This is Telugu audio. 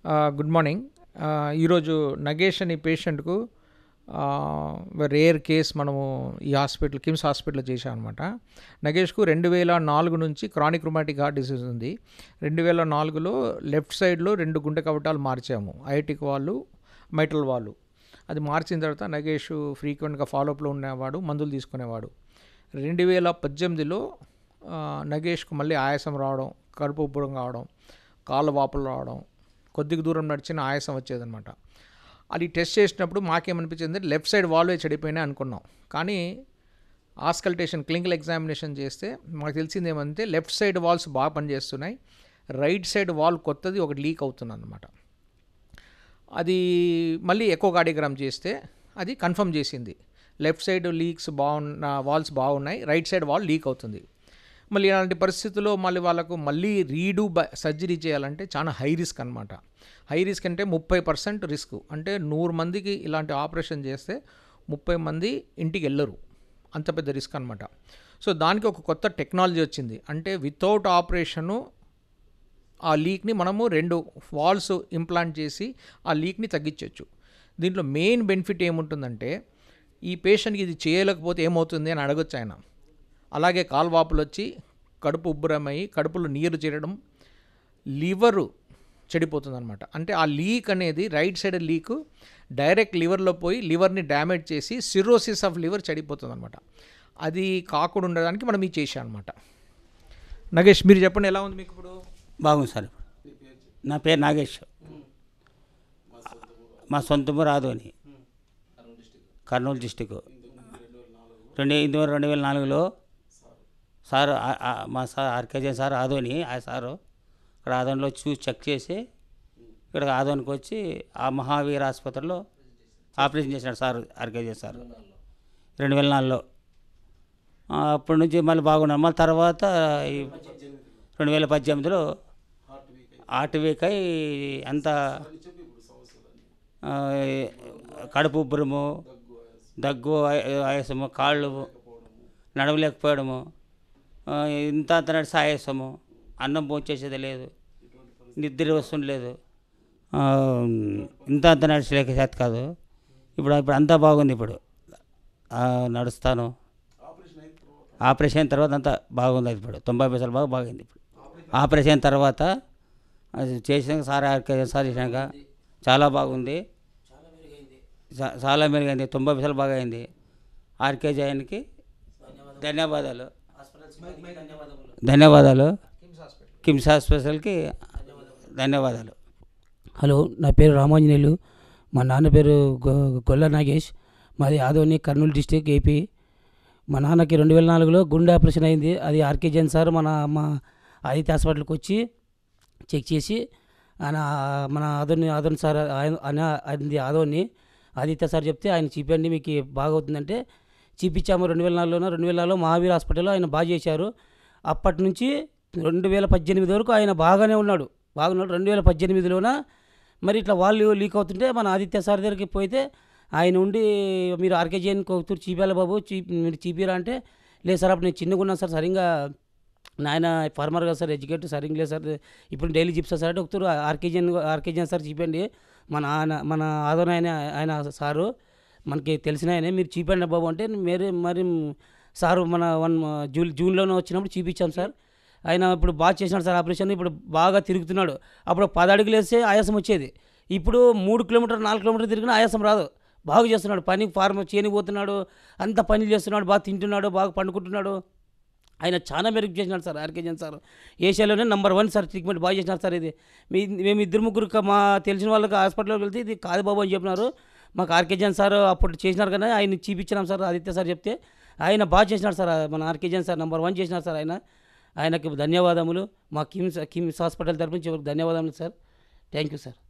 గుడ్ మార్నింగ్ ఈరోజు నగేష్ అనే పేషెంట్కు రేర్ కేస్ మనము ఈ హాస్పిటల్ కిమ్స్ హాస్పిటల్లో చేశాం అనమాట నగేష్కు రెండు వేల నాలుగు నుంచి క్రానిక్ రుమాటిక్ హార్ట్ డిసీజ్ ఉంది రెండు వేల నాలుగులో లెఫ్ట్ సైడ్లో రెండు గుండె కవటాలు మార్చాము ఐటిక్ వాళ్ళు మైటల్ వాళ్ళు అది మార్చిన తర్వాత నగేష్ ఫ్రీక్వెంట్గా ఫాలోఅప్లో ఉండేవాడు మందులు తీసుకునేవాడు రెండు వేల పద్దెనిమిదిలో ఆ, నగేష్కు మళ్ళీ ఆయాసం రావడం కడుపు ఉబ్బరం కావడం కాళ్ళ వాపులు రావడం కొద్దిగా దూరం నడిచిన ఆయాసం వచ్చేదఅనమాట అది టెస్ట్ చేసినప్పుడు మాకేమనిపించింది లెఫ్ట్ సైడ్ వాల్వే చెడిపోయినాయి అనుకున్నాం కానీ ఆస్కల్టేషన్ క్లినికల్ ఎగ్జామినేషన్ చేస్తే మాకు తెలిసింది ఏమంటే లెఫ్ట్ సైడ్ వాల్స్ బాగా పనిచేస్తున్నాయి రైట్ సైడ్ వాల్ కొత్తది ఒకటి లీక్ అవుతుంది అనమాట అది మళ్ళీ ఎకో కార్డియోగ్రామ్ చేస్తే అది కన్ఫర్మ్ చేసింది లెఫ్ట్ సైడ్ లీక్స్ బాగున్న వాల్స్ బాగున్నాయి రైట్ సైడ్ వాల్ లీక్ అవుతుంది మళ్ళీ ఇలాంటి పరిస్థితుల్లో మళ్ళీ వాళ్ళకు మళ్ళీ రీడూ బ సర్జరీ చేయాలంటే చాలా హై రిస్క్ అనమాట హై రిస్క్ అంటే ముప్పై పర్సెంట్ రిస్క్ అంటే నూరు మందికి ఇలాంటి ఆపరేషన్ చేస్తే ముప్పై మంది ఇంటికి వెళ్ళరు అంత పెద్ద రిస్క్ అనమాట సో దానికి ఒక కొత్త టెక్నాలజీ వచ్చింది అంటే వితౌట్ ఆపరేషను ఆ లీక్ని మనము రెండు వాల్స్ ఇంప్లాంట్ చేసి ఆ లీక్ని తగ్గించవచ్చు దీంట్లో మెయిన్ బెనిఫిట్ ఏముంటుందంటే ఈ పేషెంట్కి ఇది చేయలేకపోతే ఏమవుతుంది అని అడగొచ్చు ఆయన అలాగే కాల్వాపులు వచ్చి కడుపు ఉబ్బరమయ్యి కడుపులో నీరు చేరడం లివరు చెడిపోతుంది అనమాట అంటే ఆ లీక్ అనేది రైట్ సైడ్ లీక్ డైరెక్ట్ లివర్లో పోయి లివర్ని డ్యామేజ్ చేసి సిరోసిస్ ఆఫ్ లివర్ చెడిపోతుంది అనమాట అది కాకుండా ఉండడానికి మనం ఇది చేశాం అనమాట నగేష్ మీరు చెప్పండి ఎలా ఉంది మీకు ఇప్పుడు బాగుంది సార్ ఇప్పుడు నా పేరు నాగేష్ మా సొంతము రాదోని కర్నూలు డిస్టిక్ రెండు ఇందువరకు రెండు వేల నాలుగులో సార్ ఆ- ఆ- మా సార్ ఆర్కేజీ సార్ ఆదోని ఆ సారు ఇక్కడ ఆదోనిలో చూసి చెక్ చేసి ఇక్కడ ఆదోనికి వచ్చి ఆ మహావీర్ ఆసుపత్రిలో ఆపరేషన్ చేసినాడు సార్ ఆర్కేజీ సార్ రెండు వేల నాలుగులో ఆ, అప్పటి నుంచి మళ్ళీ బాగున్నాం మళ్ళీ తర్వాత ఈ రెండు వేల పద్దెనిమిదిలో హార్ట్ వీక్ అయి అంత ఆ, కడుపు ఉబ్బరము దగ్గు ఆయ- ఆయాసము కాళ్ళు నడవలేకపోవడము ఆ, ఇంత అంత నడిచి ఆయాసము అన్నం భోంచేసేది లేదు నిద్ర వస్తుండలేదు ఆ, ఇంత అంత నడిచలేక చేత కాదు ఇప్పుడు ఇప్పుడు అంతా బాగుంది ఇప్పుడు ఆ, నడుస్తాను ఆపరేషన్ అయిన తర్వాత అంతా బాగుంది అది ఇప్పుడు తొంభై పైసలు బాగా బాగుంది ఇప్పుడు ఆపరేషన్ అయిన తర్వాత అది చేసినాక సార్ ఆర్కే- సార్ చేసినాక చాలా బాగుంది చా- చాలా మెరుగైంది తొంభై పైసలు బాగా అయింది ఆర్కే జయన్కి ధన్యవాదాలు ధన్యవాదాలు కిమ్స్ హాస్పిటల్కి ధన్యవాదాలు హలో నా పేరు రామాంజనేయులు మా నాన్న పేరు గొ- గొల్ల నాగేష్ మాది ఆదోని కర్నూలు డిస్టిక్ ఏపీ మా నాన్నకి రెండు వేల నాలుగులో గుండె ఆపరేషన్ అయింది అది ఆర్కే జైన్ సార్ మన మా ఆదిత్య హాస్పిటల్కి వచ్చి చెక్ చేసి ఆయన మన ఆదోని ఆదోని సార్ ఆయన ఆయన- అది ఆదోని ఆదిత్య సార్ చెప్తే ఆయన చూపండి మీకు బాగవుతుందంటే చూపించాము రెండు వేల నాలుగులో రెండు వేల నాలుగులో మహావీర్ హాస్పిటల్లో ఆయన బాగా చేశారు అప్పటి నుంచి రెండు వేల పద్దెనిమిది వరకు ఆయన బాగానే ఉన్నాడు బాగున్నాడు రెండు వేల పద్దెనిమిదిలోన మరి ఇట్లా వాళ్ళు లీక్ అవుతుంటే మన ఆదిత్య సార్ దగ్గరికి పోతే ఆయన ఉండి మీరు ఆర్కేజీఎన్ కొత్తూరు చీపాల బాబు చీ మీరు చీపిరా అంటే లేదు సార్ అప్పుడు నేను చిన్నగా ఉన్నాను సార్ సరిగ్గా నాయన ఫార్మర్ కదా సార్ ఎడ్యుకేట్ సరిగ్గా లేదు సార్ ఇప్పుడు డైలీ చెప్తా సార్ అంటే ఒకతూరు ఆర్కేజీఎన్ ఆర్కేజీఎన్ సార్ చూపండి మన ఆయన మన ఆదోన ఆయన ఆయన సారు మనకి తెలిసిన ఆయనే మీరు చూపండి బాబు అంటే మీరు మరి సారు మన వన్ జూన్ జూన్లోనే వచ్చినప్పుడు చూపించాం సార్ ఆయన ఇప్పుడు బాగా చేసినాడు సార్ ఆపరేషన్ ఇప్పుడు బాగా తిరుగుతున్నాడు అప్పుడు పది అడుగులు వేస్తే ఆయాసం వచ్చేది ఇప్పుడు మూడు కిలోమీటర్ నాలుగు కిలోమీటర్ తిరిగినా ఆయాసం రాదు బాగా చేస్తున్నాడు పని ఫార్మ్ చేయని పోతున్నాడు అంత పని చేస్తున్నాడు బాగా తింటున్నాడు బాగా పండుకుంటున్నాడు ఆయన చాలా మెరుగు చేసినాడు సార్ ఆర్కేజన్ సార్ ఏషియాలోనే నెంబర్ వన్ సార్ ట్రీట్మెంట్ బాగా చేసినారు సార్ ఇది మీ మేము ఇద్దరు ముగ్గురు క- మా తెలిసిన వాళ్ళకి హాస్పిటల్కి వెళ్తే ఇది కాదు బాబు అని చెప్పినారు మాకు ఆర్కేజన్ సార్ అప్పుడు చేసినారు కానీ ఆయన చూపించినాం సార్ ఆదిత్య సార్ చెప్తే ఆయన బాగా చేసినాడు సార్ మన ఆర్కేజన్ సార్ నెంబర్ వన్ చేసినారు సార్ ఆయన ఆయనకి ధన్యవాదములు మా కిమ్స్ కిమ్స్ హాస్పిటల్ తరపు నుంచి ధన్యవాదములు సార్ థ్యాంక్ యూ సార్